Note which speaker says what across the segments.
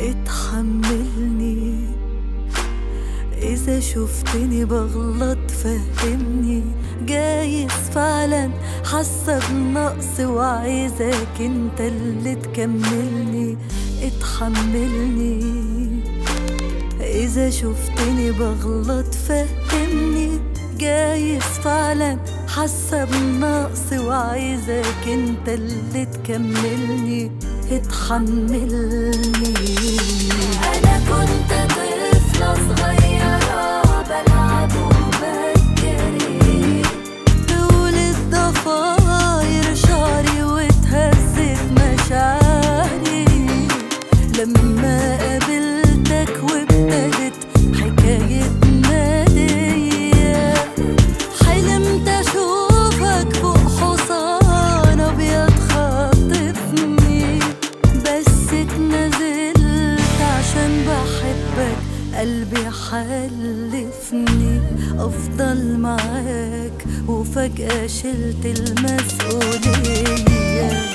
Speaker 1: اتحملني إذا شفتني بغلط فهمني جايز فعلا حاسة بنقص وعايزاك انت اللي تكملني اتحملني إذا شفتني بغلط فهمني جايز فعلا حاسة بنقص وعايزاك انت اللي تكملني اتحملني أنا كنت طفلة صغيرة بلعب وبجري طول الضفاير شعري واتهزت مشاعري لما قابلتك وابتدت حكايتنا دي حلمت اشوفك فوق حصان ابيض خاطفني بس اتنازلت عشان بحبك قلبي حلفني افضل معاك وفجأة شلت المسؤولية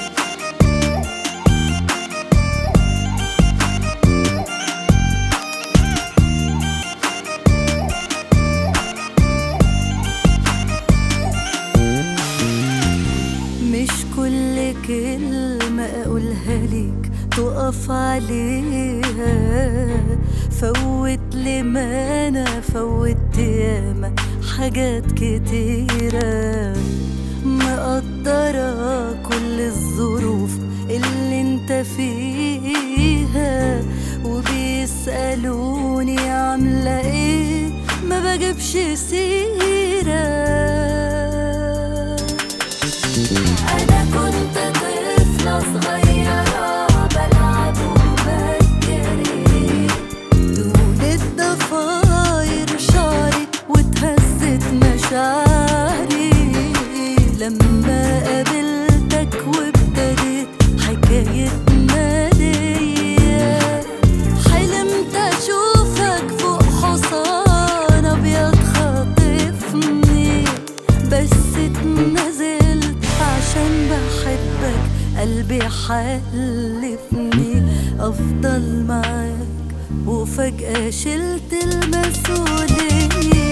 Speaker 1: مش كل كلمة أقولها ليك تقف عليها فوت لما أنا فوت ياما حاجات كتيرة مقدرة كل الظروف اللي انت فيها وبيسألوني عاملة ايه ما بجيبش سيرة أنا كنت طفلة صغيرة بلعب وبجري دون الضفاير شعري واتهزت مشاعري لما قابلتك وابتديت حكايتنا دي حلمت اشوفك فوق حصان ابيض خاطفني بس اتنازلت عشان بحبك قلبي حلفني افضل معاك وفجأة شلت المسؤولية